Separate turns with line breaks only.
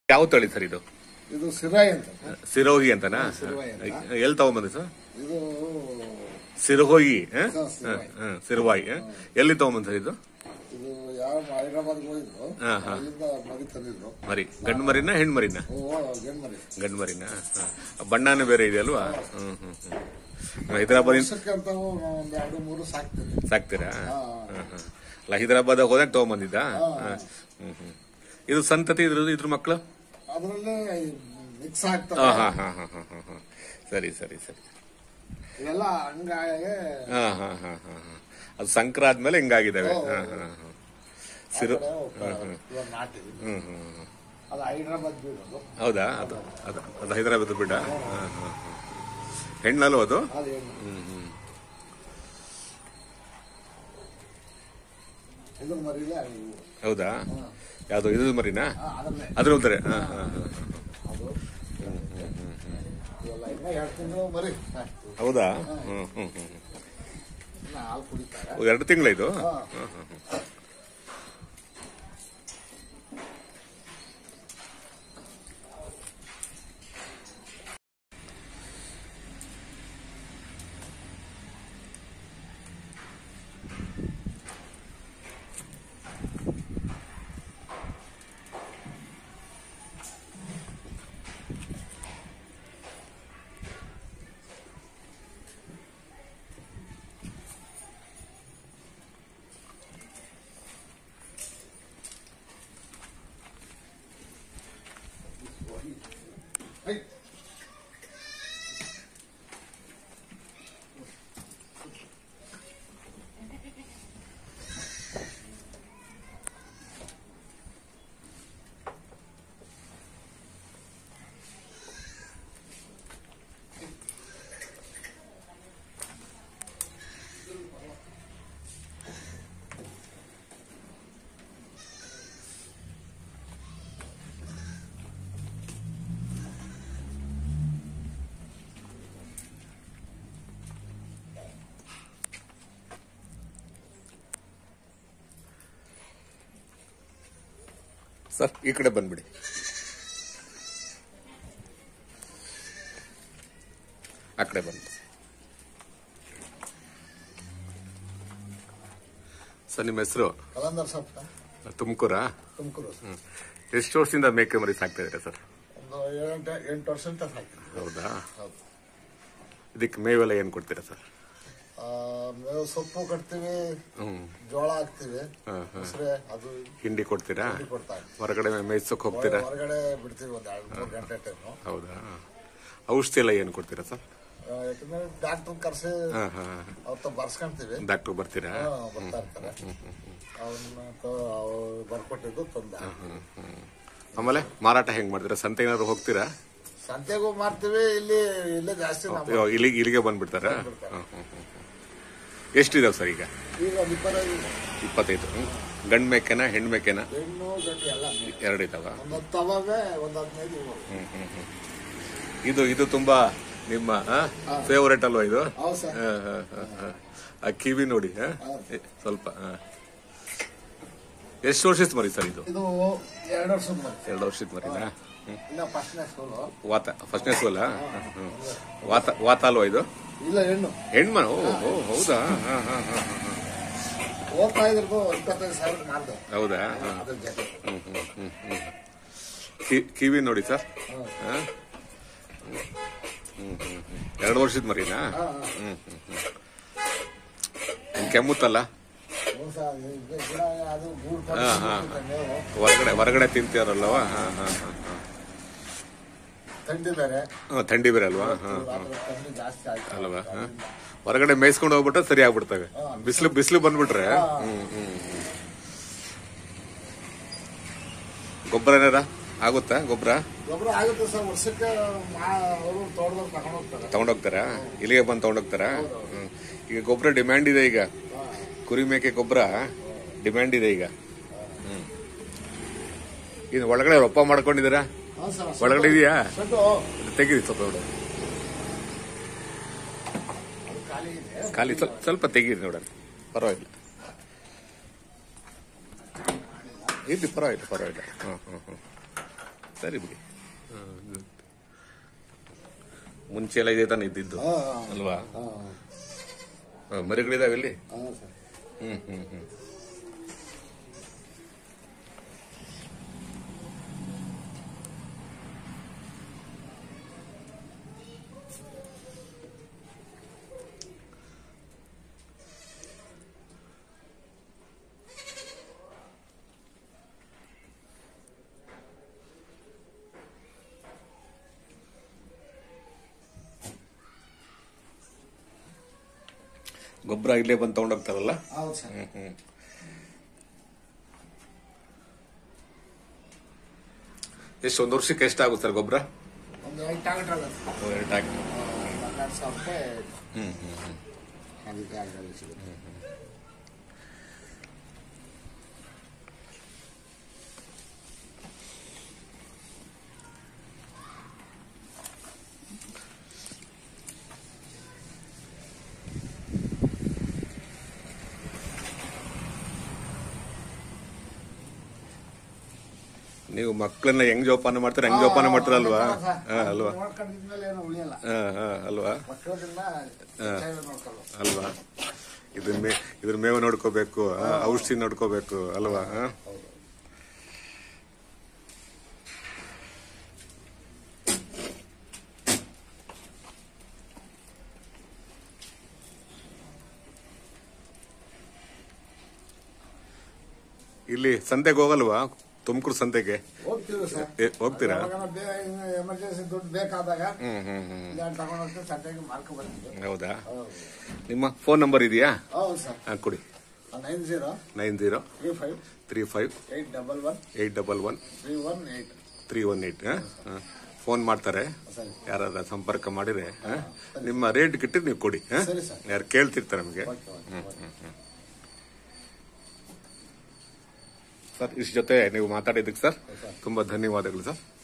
ಯಾವ ತಳಿ ಸರ್ ಇದು
ಇದು ಸಿರಾಯಿ ಅಂತ
ಸಿರೋಹಿ ಅಂತನಾ
ಸಿರೋಹಿ ಅಂತ.
ಎಲ್ಲಿ ತಗೊಂಬಂದ್ರಿ ಸರ್
ಇದು
ಸಿರೋಹಿ ಹ?
ಹಾ, ಸಿರೋಹಿ.
ಹ, ಹ, ಸಿರುವಾಯಿ ಹ? ಎಲ್ಲಿ ತಗೊಂಬಂದ್ ಸರ್ ಇದು
ಇದು ಯಾವ ಹೈದರಾಬಾದ್ಗೆ ಹೋಗಿದ್ರು
ಹಾ, ಹಾ.
ಅಲ್ಲಿಂದ ಮರಿ ತಂದಿದ್ರು
ಮರಿ ಗಂಡು ಮರಿನ ಹೆಣ್ಣು ಮರಿನ
ಓ ಗಂಡ್ ಮರಿ
ಗಂಡು ಮರಿನ ಹ. ಬಣ್ಣನೇ ಬೇರೆ ಇದೆ ಅಲ್ವಾ ಹ್ಮ್ ಹ್ಮ್ ಹ್ಮ್ ಹೈದರಾಬಾದ್
ವರ್ಷಕ್ಕೆ ಅಂತ ಒಂದ್ ಎರಡು ಮೂರು ಸಾಕ್ತೀನಿ
ಸಾಕ್ತೀರಾ
ಹಾ.
ಹ, ಹ. ಅಲ್ಲ ಹೈದರಾಬಾದ್ ಹೋದಾಗ ತಗೊಂಬಂದಿದ್ದ ಹ್ಮ್ ಹ್ಮ್ ಇದ್ರ ಸಂತತಿ ಇದ್ರ ಇದ್ರ ಮಕ್ಕಳು
ಅದ್ರಲ್ಲೇ ಮಿಕ್ಸ್
ಹಾ
ಆಗ್ತದೆ
ಹಾ ಹಾ ಹಾ ಹಾ ಹಾ ಹಾ ಸರಿ ಸರಿ ಸರಿ
ಇವೆಲ್ಲ ಹಂಗಾಗಿ
ಹಾ ಹಾ ಹಾ ಹಾ ಹಾ ಅದು ಸಂಕ್ರ ಆದ್ಮೇಲೆ ಹಿಂಗಾಗಿದ್ದಾವೆ
ಓ,
ಹಾ ಹಾ ಹಾ ಸಿರು
ಇವಾಗ ನಾಟಿ
ಹ್ಮ್ ಹ್ಮ್ ಹ್ಮ್.
ಅದು ಹೈದರಾಬಾದ್ ಬೀಳೋದು
ಹೌದಾ ಅದು ಅದು ಅದು ಹೈದರಾಬಾದ್ ಬಿಡ ಹಾ ಹಾ ಹಾ ಹೆಣ್ಣಲ್ಲೋ ಅದು
ಅದು ಏನು
ಹ್ಮ್ ಹ್ಮ್
ಇದ್ರ ಮರಿಲೇ ಇವು.
ಹೌದಾ ಯಾವ್ದು ಇದು ಮರಿನಾ
ಹಾ, ಅದನ್ನೇ
ಅದ್ರ ಒಂದರೆ ಹಾ ಹಾ ಹಾ
ಅದು ಇವೆಲ್ಲ ಇನ್ನ ಎರಡು ತಿಂಗಳು ಮರಿ ಅಷ್ಟು.
ಹೌದಾ ಹ್ಮ್ ಹ್ಮ್ ಹ್ಮ್
ಇನ್ನ ಹಾಲು ಕುಡಿತಾರೆ
ಹ್ಮ್. ಎರಡು ತಿಂಗಳ ಇದು
ಹಾ. ಹೈ.
ಸರ್ ಈ ಕಡೆ ಬಂದ್ಬಿಡಿ ಆ ಕಡೆ ಬಂದು ಸರ್ ನಿಮ್ಮ ಹೆಸರು
ಕಲಂದರ್ ಸಪ್ತ
ತುಮಕೂರಾ
ತುಮಕೂರು
ಹ್ಮ್. ಎಷ್ಟು ವರ್ಷದಿಂದ ಮೇಕೆ ಮರಿ ಸಾಕ್ತಾ ಇದ್ದೀರಾ ಸರ್
ಒಂದು ಏಳೆಂಟು ಎಂಟು ವರ್ಷ ಅಂತ ಹಾಕಿದ್ವಿ
ಹೌದಾ
ಹೌದು
ಇದಕ್ಕೆ ಮೇವೆಲ್ಲ ಏನು ಕೊಡ್ತೀರಾ ಸರ್
ಆ, ಮೇವು ಸೊಪ್ಪು ಕಟ್ತೀವಿ
ಹ್ಮ್
ಜೋಳ ಹಾಕ್ತಿವಿ
ಹಾ, ಹಾ.
ಮೊಸರೆ ಅದು
ಹಿಂಡಿ ಕೊಡ್ತೀರಾ
ಹಿಂಡಿ ಕೊಡ್ತಾ ಇದ್ವಿ.
ಹೊರಗಡೆ ಮೇಯ್ಸೋಕ್ ಹೋಗ್ತೀರಾ
ಹೊರಗಡೆ ಬಿಡ್ತೀವಿ ಒಂದ್ ಎರಡು ಮೂರು ಗಂಟೆ ಟೈಮು
ಹೌದಾ ಔಷಧಿ ಎಲ್ಲ ಏನು ಕೊಡ್ತೀರಾ ಸರ್
ಯಾಕಂದ್ರೆ ಡಾಕ್ಟರ್ ಕರ್ಸಿ
ಹಾ ಹಾ
ಅವ್ರ ಬರ್ಸ್ಕೊಂತೀವಿ
ಡಾಕ್ಟರ್ ಬರ್ತೀರಾ
ಹಾ, ಬರ್ತಾ ಇರ್ತಾರೆ ಅವನ್ನ ಅವ್ರು ಬರ್ಕೊಟ್ಟಿದ್ದು ತಂದ
ಆಮೇಲೆ ಮಾರಾಟ ಹೆಂಗ್ ಮಾಡ್ತೀರಾ ಸಂತೆ ಏನಾದ್ರು ಹೋಗ್ತೀರಾ
ಸಂತೆಗೂ ಮಾರ್ತೀವಿ ಇಲ್ಲಿ ಇಲ್ಲೇ ಜಾಸ್ತಿ ನಮ್ಮ
ಅಯ್ಯೋ, ಇಲ್ಲಿಗೆ ಇಲ್ಲಿಗೆ ಬಂದ್ಬಿಡ್ತಾರಾ ಹ್ಮ್, ಹ್ಮ್, ಹ್ಮ್, ಹ್ಮ್. ಎಷ್ಟಿದಾವೆ ಸರ್ ಈಗ
ಈಗ ಒಂದು ಇಪ್ಪತ್ತೈದು
ಇಪ್ಪತ್ತೈದು ಹ್ಮ್. ಗಂಡ್ ಮೇಕೆನ ಹೆಣ್ಣು ಮೇಕೆನ
ಹೆಣ್ಣು ಗಂಟು ಎಲ್ಲ
ಎರಡು ಇದಾವ
ಒಂದು ಹತ್ತು ಅವಾವೆ ಒಂದು ಹದಿನೈದು ಇವು.
ಇದು ಇದು ತುಂಬಾ ನಿಮ್ಮ ಫೇವರೇಟ್ ಅಲ್ವಾ ಇದು
ಹೌದು ಸರ್
ಹ, ಹ, ಹ, ಹ. ಆ ಕಿವಿ ನೋಡಿ ಹ? ಎ, ಸ್ವಲ್ಪ ಹ. ಎಷ್ಟು ವರ್ಷದ ಮರಿ ಸರ್ ಇದು
ಇದು ಎರಡು ವರ್ಷದ ಮರಿ
ಎರಡು ವರ್ಷದ ಮರಿನಾ ಹ್ಮ್.
ಇನ್ನ ಫಸ್ಟ್ನೇ ಸ್ಕೂಲು
ವಾತ ಫಸ್ಟ್ನೇ ಸ್ಕೂಲ ವಾತ ವಾತ ಅಲ್ವಾ ಇದು
ಇಲ್ಲ ಹೆಣ್ಣು
ಹೆಣ್ಮನ ಓ ಓ, ಹೌದಾ ಹ, ಹ, ಹ, ಹ, ಹ.
ಹೋಗ್ತಾ ಇದ್ರದು ಇಪ್ಪತ್ತೈದು ಸಾವಿರ ಮಾರ್ದು
ಹೌದಾ ಹ.
ಅದ್ರ ಜೊತೆ
ಹ್ಮ್, ಹ್ಮ್, ಹ್ಮ್, ಹ್ಮ್. ಕಿ- ಕಿವಿ ನೋಡಿ ಸರ್ ಹ? ಹ್ಮ್, ಹ್ಮ್, ಹ್ಮ್. ಎರಡು ವರ್ಷದ ಮರಿನಾ
ಹಾ, ಹಾ.
ಹ್ಮ್ ಹ್ಮ್ ಹ್ಮ್ ಹಿಂಗ್ ಕೆಮ್ಮುತ್ತಲ್ಲ
ಹ್ಞೂ ಸರ್, ಇದು ಗಿಡ ಅದು ಗೂಡು
ಹಾ, ಹಾ.
ಮೇವು
ಹೊರಗಡೆ ಹೊರಗಡೆ ತಿಂತೀರಲ್ವ ಹಾ ಹಾ ಹಾ ಹಾ.
ಥಂಡಿ ಬೇರೆ
ಹಾ, ಥಂಡಿ ಬೇರೆ ಅಲ್ವಾ ಹಾ
ಅದ್ರ ಥಂಡಿ ಜಾಸ್ತಿ ಆಯ್ತು
ಅಲ್ವಾ ಹಾ. ಹೊರಗಡೆ ಮೇಯ್ಸ್ಕೊಂಡು ಹೋಗ್ಬಿಟ್ರೆ ಸರಿ ಆಗ್ಬಿಡ್ತವೆ ಬಿಸಿಲು ಬಿಸಿಲು ಬಂದ್ಬಿಟ್ರೆ ಹ್ಮ್ ಹ್ಮ್ ಹ್ಮ್. ಗೊಬ್ಬರ ಏನಾರ ಆಗುತ್ತಾ ಗೊಬ್ಬರ
ಗೊಬ್ಬರ ಆಗುತ್ತೆ ಸರ್ ವರ್ಷಕ್ಕೆ ಮಾ ಅವರು ತೋಟದಲ್ಲಿ ತಗೊಂಡು ಹೋಗ್ತಾರೆ
ತಗೊಂಡೋಗ್ತಾರಾ ಇಲ್ಲಿಗೆ ಬಂದು ತಗೊಂಡೋಗ್ತಾರಾ ಹ್ಮ್. ಈಗ ಗೊಬ್ಬರ ಡಿಮ್ಯಾಂಡ್ ಇದೆ ಈಗ ಕುರಿ ಮೇಕೆ ಗೊಬ್ಬರ ಡಿಮ್ಯಾಂಡ್ ಇದೆ ಈಗ ಹ್ಮ್ ಇದು ಒಳಗಡೆ ರೊಪ್ಪ ಮಾಡ್ಕೊಂಡಿದ್ದೀರಾ
ಹಾಂ ಸರ್
ಒಳಗಡೆ ಇದೆಯಾ
ಸೊಟ್ಟು
ತೆಗೀರಿ ಸ್ವಲ್ಪ ನೋಡಿ
ಅದು ಖಾಲಿ ಇದೆ
ಖಾಲಿ ಸ್ವಲ್ಪ ಸ್ವಲ್ಪ ತೆಗೀರಿ ನೋಡೋಣ ಪರವಾಗಿಲ್ಲ ಇರ್ಲಿ ಪರವಾಗಿಲ್ಲ ಪರವಾಗಿಲ್ಲ ಹ್ಮ್ ಹ್ಮ್ ಹ್ಮ್ ಸರಿ ಬಿಡಿ ಹ್ಮ್, good. ಮುಂಚೆ ಎಲ್ಲ ಇದೇ ತಾನೇ ಇದ್ದಿದ್ದು
ಹಾ
ಅಲ್ವಾ
ಹಾ
ಆ, ಮರಿಗಳಿದಾವೆ ಇಲ್ಲಿ
ಹಾ ಸರ್
ಹ್ಮ್ ಹ್ಮ್ ಹ್ಮ್ ಗೊಬ್ಬರ ಇಲ್ಲೇ ಬಂದು ತಗೊಂಡೋಗ್ತಾರಲ್ಲ
ಹೌದು ಸರ್
ಹ್ಮ್ ಹ್ಮ್ ಎಷ್ಟು ಒಂದು ವರ್ಷಕ್ಕೆ ಎಷ್ಟಾಗುತ್ತೆ ಸರ್ ಗೊಬ್ಬರ
ಒಂದು ಐದು ಟ್ಯಾಕ್ಟರ್ ಆಗುತ್ತೆ
ಎರಡು ಟ್ಯಾಕ್
ಹನ್ನೆರಡು ಸಾವಿರ ರೂಪಾಯಿ
ಹ್ಮ್ ಹ್ಮ್ ಹ್ಮ್
ಅದಕ್ಕೆ ಆಗಲ್ಲ ಸಿಗುತ್ತೆ
ನೀವು ಮಕ್ಕಳನ್ನ ಹೆಂಗ್ ಜೋಪಾನ ಮಾಡ್ತಾರೆ ಹೆಂಗ್ ಜೋಪಾನ ಮಾಡ್ತಾರಲ್ವಾ ಹಾ ಅಲ್ವಾ
ನೋಡ್ಕೊಂಡಿದ್ಮೇಲೆ ಏನು ಉಳಿಯಲ್ಲ
ಹಾ ಹಾ ಅಲ್ವಾ
ಮಕ್ಕಳದನ್ನ ಚೆನ್ನಾಗಿ ನೋಡ್ಕೊಳ್ಳೋ
ಅಲ್ವಾ ಇದ್ರ ಮೇ ಇದ್ರ ಮೇವು ನೋಡ್ಕೋಬೇಕು ಆ, ಔಷಧಿ ನೋಡ್ಕೋಬೇಕು ಅಲ್ವಾ ಆ?
ಹೌದು
ಇಲ್ಲಿ ಸಂತೆಗೆ ಹೋಗಲ್ವಾ ತುಮಕೂರು ಸಂತೆಗೆ
ಹೋಗ್ತೀವಿ ಸರ್
ಏ, ಹೋಗ್ತೀರಾ
ಎಮರ್ಜೆನ್ಸಿ ದುಡ್ಡು ಬೇಕಾದಾಗ
ಹ್ಮ್ ಹ್ಮ್ ಹ್ಮ್
ಇಲ್ಲ ತಗೊಂಡು ಹೋಗ್ತೀವಿ ಸಂತೆಗೆ ಮಾರ್ಕೊ ಬರ್ತೀವಿ
ಹೌದಾ
ಹೌದು
ನಿಮ್ಮ ಫೋನ್ ನಂಬರ್ ಇದೆಯಾ
ಹೌದು ಸರ್
ಹಾ ಕೊಡಿ
nine zero
nine zero
three five
three five
eight double one
eight double one
three one eight
three one eight phone ಮಾಡ್ತಾರೆ
ಸರಿ
ಯಾರಾದ್ರೂ ಸಂಪರ್ಕ ಮಾಡಿದ್ರೆ ಆ? ನಿಮ್ಮ ರೇಟ್ ಗಿಟ್ಟಿದ್ ನೀವು ಕೊಡಿ ಆ?
ಸರಿ ಸರ್.
ಯಾರು ಕೇಳ್ತಿರ್ತಾರೆ ನಮಗೆ
ಓಕೆ ಓಕೆ ಓಕೆ
ಸರ್ ಇಷ್ಟ ಜೊತೆ ನೀವು ಮಾತಾಡಿದ್ದಕ್ಕೆ ಸರ್ ತುಂಬಾ ಧನ್ಯವಾದಗಳು ಸರ್